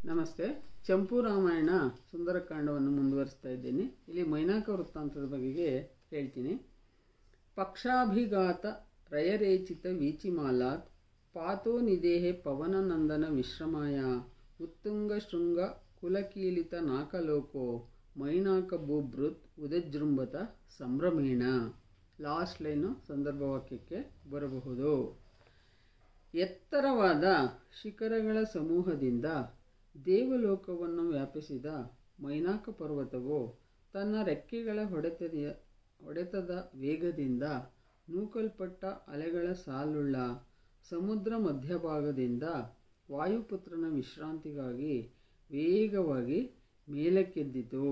ನಮಸ್ತೆ ಚಂಪು ರಾಮಾಯಣ ಸುಂದರಕಾಂಡವನ್ನು ಮುಂದುವರಿಸ್ತಾ ಇದ್ದೀನಿ ಇಲ್ಲಿ ಮೈನಾಕ ವೃತ್ತಾಂತದ ಬಗೆಗೆ ಹೇಳ್ತೀನಿ ಪಕ್ಷಾಭಿಘಾತ ರಯರೇಚಿತ ವೀಚಿಮಾಲಾತ್ ಪಾತೋ ನಿದೇಹೆ ಪವನನಂದನ ವಿಶ್ರಮಾಯ ಉತ್ತುಂಗ ಶೃಂಗ ಕುಲಕೀಲಿತ ನಾಕಲೋಕೋ ಮೈನಾಕ ಬೂಬೃತ್ ಉದಜೃಂಭತ ಸಂಭ್ರಮೇಣ ಲಾಸ್ಟ್ ಲೈನು ಸಂದರ್ಭ ವಾಕ್ಯಕ್ಕೆ ಬರಬಹುದು ಎತ್ತರವಾದ ಶಿಖರಗಳ ಸಮೂಹದಿಂದ ದೇವಲೋಕವನ್ನು ವ್ಯಾಪಿಸಿದ ಮೈನಾಕ ಪರ್ವತವು ತನ್ನ ರೆಕ್ಕೆಗಳ ಹೊಡೆತದ ಹೊಡೆತದ ವೇಗದಿಂದ ನೂಕಲ್ಪಟ್ಟ ಅಲೆಗಳ ಸಾಲುಳ್ಳ ಸಮುದ್ರ ಮಧ್ಯಭಾಗದಿಂದ ವಾಯುಪುತ್ರನ ವಿಶ್ರಾಂತಿಗಾಗಿ ವೇಗವಾಗಿ ಮೇಲಕ್ಕೆದ್ದಿತು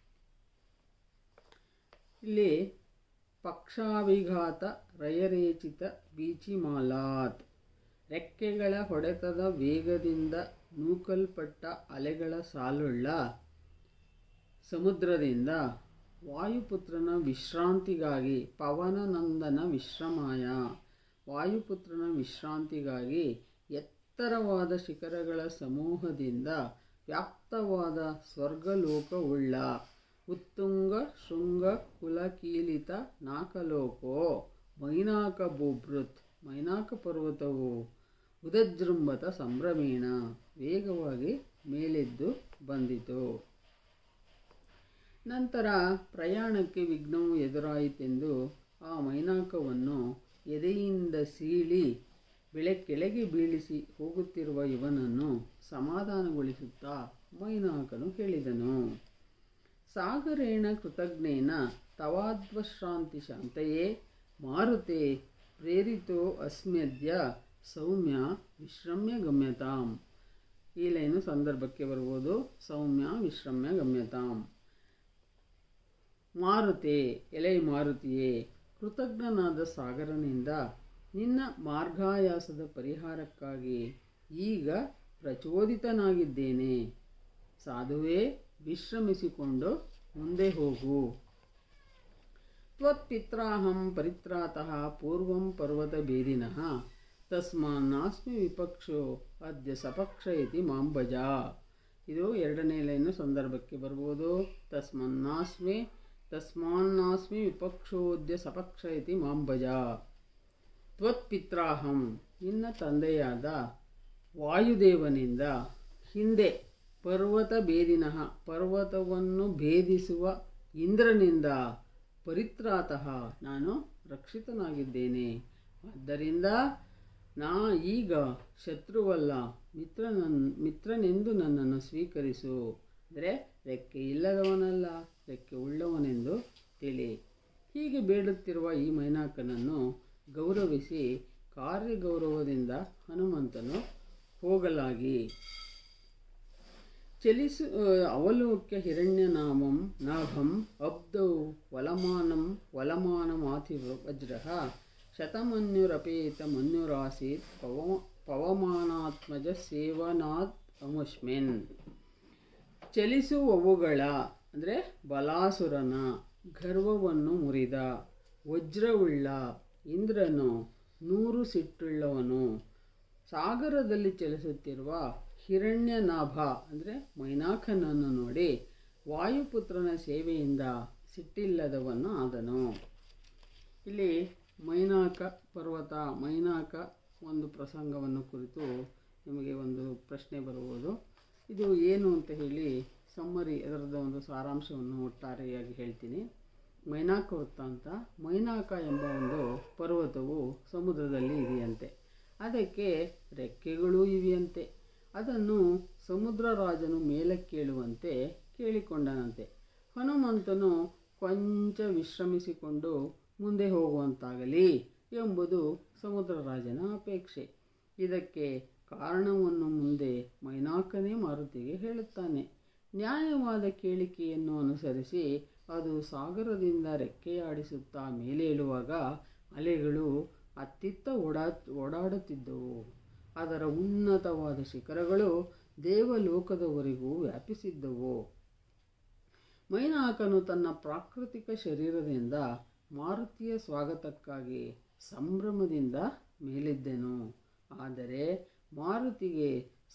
ಇಲ್ಲಿ ಪಕ್ಷಾವಿಘಾತ ರಯರೇಚಿತ ಬೀಚಿಮಾಲಾತ್ ರೆಕ್ಕೆಗಳ ಹೊಡೆತದ ವೇಗದಿಂದ ನೂಕಲ್ಪಟ್ಟ ಅಲೆಗಳ ಸಾಲುಳ್ಳ ಸಮುದ್ರದಿಂದ ವಾಯುಪುತ್ರನ ವಿಶ್ರಾಂತಿಗಾಗಿ ಪವನನಂದನ ವಿಶ್ರಮಾಯ ವಾಯುಪುತ್ರನ ವಿಶ್ರಾಂತಿಗಾಗಿ ಎತ್ತರವಾದ ಶಿಖರಗಳ ಸಮೂಹದಿಂದ ವ್ಯಾಪ್ತವಾದ ಸ್ವರ್ಗಲೋಕವುಳ್ಳ ಉತ್ತುಂಗ ಶೃಂಗ ಕುಲಕೀಲಿತ ನಾಕಲೋಕೋ ಮೈನಾಕ ಬೂಬೃತ್ ಮೈನಾಕ ಪರ್ವತವು ಉದಜೃಂಭತ ಸಂಭ್ರಮೇಣ ವೇಗವಾಗಿ ಮೇಲೆದ್ದು ಬಂದಿತು ನಂತರ ಪ್ರಯಾಣಕ್ಕೆ ವಿಘ್ನವು ಎದುರಾಯಿತೆಂದು ಆ ಮೈನಾಕವನ್ನು ಎದೆಯಿಂದ ಸೀಳಿ ಬೆಳೆ ಕೆಳಗೆ ಬೀಳಿಸಿ ಹೋಗುತ್ತಿರುವ ಇವನನ್ನು ಸಮಾಧಾನಗೊಳಿಸುತ್ತಾ ಮೈನಾಕನು ಹೇಳಿದನು ಸಾಗರೇಣ ಕೃತಜ್ಞೇನ ತವಾದ್ವಶ್ರಾಂತಿ ಶಾಂತೆಯೇ ಮಾರುತೆ ಪ್ರೇರಿತೋ ಅಸ್ಮ್ಯದ್ಯ ಸೌಮ್ಯ ವಿಶ್ರಮ್ಯ ಗಮ್ಯತಾಂ ಈ ಲೈನು ಸಂದರ್ಭಕ್ಕೆ ಬರ್ಬೋದು ಸೌಮ್ಯ ವಿಶ್ರಮ್ಯ ಗಮ್ಯತಾಂ ಮಾರುತೆ ಎಲೆ ಮಾರುತಿಯೇ ಕೃತಜ್ಞನಾದ ಸಾಗರನಿಂದ ನಿನ್ನ ಮಾರ್ಗಾಯಾಸದ ಪರಿಹಾರಕ್ಕಾಗಿ ಈಗ ಪ್ರಚೋದಿತನಾಗಿದ್ದೇನೆ ಸಾಧುವೇ ವಿಶ್ರಮಿಸಿಕೊಂಡು ಮುಂದೆ ಹೋಗು ತ್ವತ್ಪಿತ್ರಾಹಂ ಪರಿತ್ರಾತಃ ಪೂರ್ವಂ ಪರ್ವತಭೇದಿನಃ ತಸ್ಮಾನ್ನಾಸ್ಮಿ ವಿಪಕ್ಷೋ ಅದ್ಯ ಸಪಕ್ಷ ಇತಿ ಮಾಂಬಜ ಇದು ಎರಡನೇ ಲೈನು ಸಂದರ್ಭಕ್ಕೆ ಬರ್ಬೋದು ತಸ್ಮನ್ನಾಸ್ಮಿ ತಸ್ಮಾನ್ನಾಸ್ಮಿ ವಿಪಕ್ಷೋದ್ಯ ಸಪಕ್ಷ ಇತಿ ಮಾಂಬಜ ತ್ವತ್ಪಿತ್ರಾಹಂ ನಿನ್ನ ತಂದೆಯಾದ ವಾಯುದೇವನಿಂದ ಹಿಂದೆ ಪರ್ವತ ಭೇದಿನಃ ಪರ್ವತವನ್ನು ಭೇದಿಸುವ ಇಂದ್ರನಿಂದ ಪರಿತ್ರಾತಃ ನಾನು ರಕ್ಷಿತನಾಗಿದ್ದೇನೆ ಆದ್ದರಿಂದ ನಾ ಈಗ ಶತ್ರುವಲ್ಲ ಮಿತ್ರನನ್ ಮಿತ್ರನೆಂದು ನನ್ನನ್ನು ಸ್ವೀಕರಿಸು ಅಂದರೆ ರೆಕ್ಕೆ ಇಲ್ಲದವನಲ್ಲ ರೆಕ್ಕೆ ಉಳ್ಳವನೆಂದು ತಿಳಿ ಹೀಗೆ ಬೇಡುತ್ತಿರುವ ಈ ಮೈನಾಕನನ್ನು ಗೌರವಿಸಿ ಕಾರ್ಯಗೌರವದಿಂದ ಹನುಮಂತನು ಹೋಗಲಾಗಿ ಚಲಿಸು ಅವಲೋಕ್ಯ ಹಿರಣ್ಯನಾಮಂ ನಾಭಂ ಅಬ್ದೌ ವಲಮಾನಂ ವಲಮಾನಮಾತಿ ವಜ್ರ ಶತಮನ್ಯುರಪೇತ ಮನ್ಯುರಾಸೀತ್ ಪವ ಪವಮಾನಾತ್ಮಜ ಸೇವನಾತ್ ಅಮುಷ್ಮೆನ್ ಚಲಿಸುವವುಗಳ ಅಂದರೆ ಬಲಾಸುರನ ಗರ್ವವನ್ನು ಮುರಿದ ವಜ್ರವುಳ್ಳ ಇಂದ್ರನು ನೂರು ಸಿಟ್ಟುಳ್ಳವನು ಸಾಗರದಲ್ಲಿ ಚಲಿಸುತ್ತಿರುವ ಹಿರಣ್ಯನಾಭ ಅಂದರೆ ಮೈನಾಕನನ್ನು ನೋಡಿ ವಾಯುಪುತ್ರನ ಸೇವೆಯಿಂದ ಸಿಟ್ಟಿಲ್ಲದವನು ಆದನು ಇಲ್ಲಿ ಮೈನಾಕ ಪರ್ವತ ಮೈನಾಕ ಒಂದು ಪ್ರಸಂಗವನ್ನು ಕುರಿತು ನಿಮಗೆ ಒಂದು ಪ್ರಶ್ನೆ ಬರುವುದು ಇದು ಏನು ಅಂತ ಹೇಳಿ ಸಮ್ಮರಿ ಅದರದ ಒಂದು ಸಾರಾಂಶವನ್ನು ಒಟ್ಟಾರೆಯಾಗಿ ಹೇಳ್ತೀನಿ ಮೈನಾಕ ವೃತ್ತಾಂತ ಮೈನಾಕ ಎಂಬ ಒಂದು ಪರ್ವತವು ಸಮುದ್ರದಲ್ಲಿ ಇದೆಯಂತೆ ಅದಕ್ಕೆ ರೆಕ್ಕೆಗಳೂ ಇವೆಯಂತೆ ಅದನ್ನು ಸಮುದ್ರ ರಾಜನು ಮೇಲಕ್ಕೇಳುವಂತೆ ಕೇಳಿಕೊಂಡನಂತೆ ಹನುಮಂತನು ಕೊಂಚ ವಿಶ್ರಮಿಸಿಕೊಂಡು ಮುಂದೆ ಹೋಗುವಂತಾಗಲಿ ಎಂಬುದು ಸಮುದ್ರ ರಾಜನ ಅಪೇಕ್ಷೆ ಇದಕ್ಕೆ ಕಾರಣವನ್ನು ಮುಂದೆ ಮೈನಾಕನೇ ಮಾರುತಿಗೆ ಹೇಳುತ್ತಾನೆ ನ್ಯಾಯವಾದ ಕೇಳಿಕೆಯನ್ನು ಅನುಸರಿಸಿ ಅದು ಸಾಗರದಿಂದ ರೆಕ್ಕೆಯಾಡಿಸುತ್ತಾ ಮೇಲೇಳುವಾಗ ಅಲೆಗಳು ಅತ್ತಿತ್ತ ಓಡಾ ಓಡಾಡುತ್ತಿದ್ದವು ಅದರ ಉನ್ನತವಾದ ಶಿಖರಗಳು ದೇವಲೋಕದವರೆಗೂ ವ್ಯಾಪಿಸಿದ್ದವು ಮೈನಾಕನು ತನ್ನ ಪ್ರಾಕೃತಿಕ ಶರೀರದಿಂದ ಮಾರುತಿಯ ಸ್ವಾಗತಕ್ಕಾಗಿ ಸಂಭ್ರಮದಿಂದ ಮೇಲಿದ್ದೆನು ಆದರೆ ಮಾರುತಿಗೆ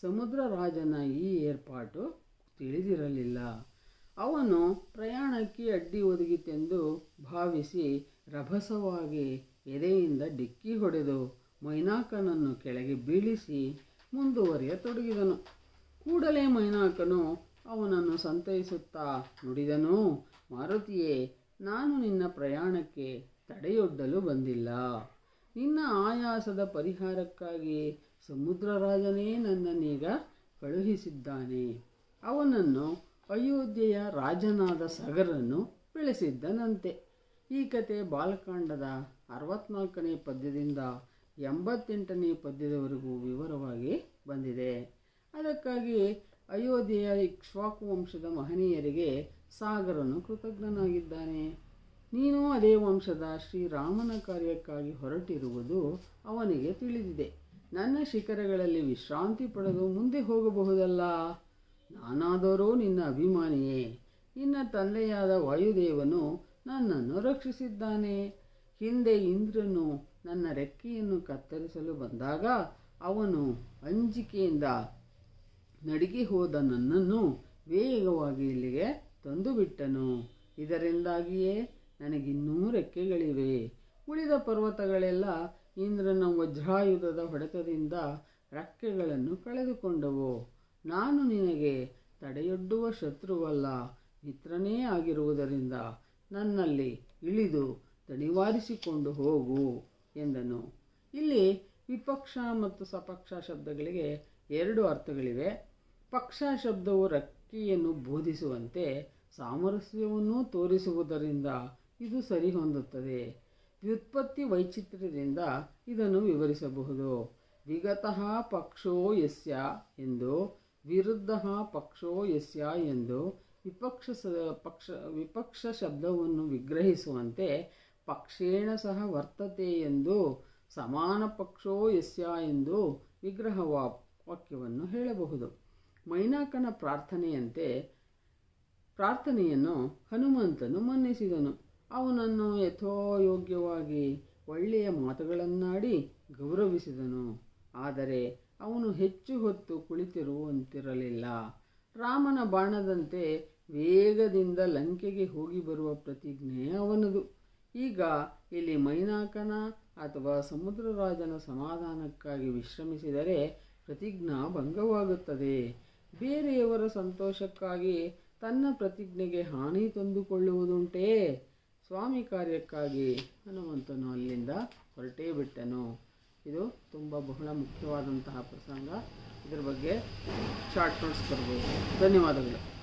ಸಮುದ್ರ ರಾಜನ ಈ ಏರ್ಪಾಟು ತಿಳಿದಿರಲಿಲ್ಲ ಅವನು ಪ್ರಯಾಣಕ್ಕೆ ಅಡ್ಡಿ ಒದಗಿತೆಂದು ಭಾವಿಸಿ ರಭಸವಾಗಿ ಎದೆಯಿಂದ ಡಿಕ್ಕಿ ಹೊಡೆದು ಮೈನಾಕನನ್ನು ಕೆಳಗೆ ಬೀಳಿಸಿ ಮುಂದುವರಿಯತೊಡಗಿದನು ಕೂಡಲೇ ಮೈನಾಕನು ಅವನನ್ನು ಸಂತೈಸುತ್ತಾ ನುಡಿದನು ಮಾರುತಿಯೇ ನಾನು ನಿನ್ನ ಪ್ರಯಾಣಕ್ಕೆ ತಡೆಯೊಡ್ಡಲು ಬಂದಿಲ್ಲ ನಿನ್ನ ಆಯಾಸದ ಪರಿಹಾರಕ್ಕಾಗಿ ಸಮುದ್ರರಾಜನೇ ನನ್ನನ್ನೀಗ ಕಳುಹಿಸಿದ್ದಾನೆ ಅವನನ್ನು ಅಯೋಧ್ಯೆಯ ರಾಜನಾದ ಸಗರನ್ನು ಬೆಳೆಸಿದ್ದನಂತೆ ಈ ಕತೆ ಬಾಲಕಾಂಡದ ಅರವತ್ನಾಲ್ಕನೇ ಪದ್ಯದಿಂದ ಎಂಬತ್ತೆಂಟನೇ ಪದ್ಯದವರೆಗೂ ವಿವರವಾಗಿ ಬಂದಿದೆ ಅದಕ್ಕಾಗಿ ಅಯೋಧ್ಯೆಯ ಇಕ್ಷ್ವಾಕು ವಂಶದ ಮಹನೀಯರಿಗೆ ಸಾಗರನು ಕೃತಜ್ಞನಾಗಿದ್ದಾನೆ ನೀನು ಅದೇ ವಂಶದ ಶ್ರೀರಾಮನ ಕಾರ್ಯಕ್ಕಾಗಿ ಹೊರಟಿರುವುದು ಅವನಿಗೆ ತಿಳಿದಿದೆ ನನ್ನ ಶಿಖರಗಳಲ್ಲಿ ವಿಶ್ರಾಂತಿ ಪಡೆದು ಮುಂದೆ ಹೋಗಬಹುದಲ್ಲ ನಾನಾದರೂ ನಿನ್ನ ಅಭಿಮಾನಿಯೇ ನಿನ್ನ ತಂದೆಯಾದ ವಾಯುದೇವನು ನನ್ನನ್ನು ರಕ್ಷಿಸಿದ್ದಾನೆ ಹಿಂದೆ ಇಂದ್ರನು ನನ್ನ ರೆಕ್ಕೆಯನ್ನು ಕತ್ತರಿಸಲು ಬಂದಾಗ ಅವನು ಅಂಜಿಕೆಯಿಂದ ನಡುಗಿ ಹೋದ ನನ್ನನ್ನು ವೇಗವಾಗಿ ಇಲ್ಲಿಗೆ ತಂದು ಬಿಟ್ಟನು ಇದರಿಂದಾಗಿಯೇ ನನಗಿನ್ನೂ ರೆಕ್ಕೆಗಳಿವೆ ಉಳಿದ ಪರ್ವತಗಳೆಲ್ಲ ಇಂದ್ರನ ವಜ್ರಾಯುಧದ ಹೊಡೆತದಿಂದ ರೆಕ್ಕೆಗಳನ್ನು ಕಳೆದುಕೊಂಡವು ನಾನು ನಿನಗೆ ತಡೆಯೊಡ್ಡುವ ಶತ್ರುವಲ್ಲ ಮಿತ್ರನೇ ಆಗಿರುವುದರಿಂದ ನನ್ನಲ್ಲಿ ಇಳಿದು ದಣಿವಾರಿಸಿಕೊಂಡು ಹೋಗು ಎಂದನು ಇಲ್ಲಿ ವಿಪಕ್ಷ ಮತ್ತು ಸಪಕ್ಷ ಶಬ್ದಗಳಿಗೆ ಎರಡು ಅರ್ಥಗಳಿವೆ ಪಕ್ಷ ಶಬ್ದವು ರಕ್ಕಿಯನ್ನು ಬೋಧಿಸುವಂತೆ ಸಾಮರಸ್ಯವನ್ನು ತೋರಿಸುವುದರಿಂದ ಇದು ಸರಿಹೊಂದುತ್ತದೆ ವ್ಯುತ್ಪತ್ತಿ ವೈಚಿತ್ರ್ಯದಿಂದ ಇದನ್ನು ವಿವರಿಸಬಹುದು ವಿಗತಃ ಪಕ್ಷೋ ಯಸ್ಯ ಎಂದು ವಿರುದ್ಧ ಪಕ್ಷೋ ಯಸ್ಯ ಎಂದು ವಿಪಕ್ಷ ಸ ಪಕ್ಷ ವಿಪಕ್ಷ ಶಬ್ದವನ್ನು ವಿಗ್ರಹಿಸುವಂತೆ ಪಕ್ಷೇಣ ಸಹ ವರ್ತತೆ ಎಂದು ಸಮಾನ ಪಕ್ಷೋ ಯಸ್ಯ ಎಂದು ವಿಗ್ರಹ ವಾ- ವಾಕ್ಯವನ್ನು ಹೇಳಬಹುದು ಮೈನಾಕನ ಪ್ರಾರ್ಥನೆಯಂತೆ ಪ್ರಾರ್ಥನೆಯನ್ನು ಹನುಮಂತನು ಮನ್ನಿಸಿದನು ಅವನನ್ನು ಯಥೋಯೋಗ್ಯವಾಗಿ ಒಳ್ಳೆಯ ಮಾತುಗಳನ್ನಾಡಿ ಗೌರವಿಸಿದನು ಆದರೆ ಅವನು ಹೆಚ್ಚು ಹೊತ್ತು ಕುಳಿತಿರುವಂತಿರಲಿಲ್ಲ ರಾಮನ ಬಾಣದಂತೆ ವೇಗದಿಂದ ಲಂಕೆಗೆ ಹೋಗಿ ಬರುವ ಪ್ರತಿಜ್ಞೆ ಅವನದು ಈಗ ಇಲ್ಲಿ ಮೈನಾಕನ ಅಥವಾ ಸಮುದ್ರರಾಜನ ಸಮಾಧಾನಕ್ಕಾಗಿ ವಿಶ್ರಮಿಸಿದರೆ ಪ್ರತಿಜ್ಞಾ ಭಂಗವಾಗುತ್ತದೆ ಬೇರೆಯವರ ಸಂತೋಷಕ್ಕಾಗಿ ತನ್ನ ಪ್ರತಿಜ್ಞೆಗೆ ಹಾನಿ ತಂದುಕೊಳ್ಳುವುದುಂಟೇ ಸ್ವಾಮಿ ಕಾರ್ಯಕ್ಕಾಗಿ ಹನುಮಂತನು ಅಲ್ಲಿಂದ ಹೊರಟೇ ಬಿಟ್ಟನು ಇದು ತುಂಬ ಬಹಳ ಮುಖ್ಯವಾದಂತಹ ಪ್ರಸಂಗ ಇದರ ಬಗ್ಗೆ ಶಾರ್ಟ್ ನೋಟ್ಸ್ ಬರ್ಬೋದು ಧನ್ಯವಾದಗಳು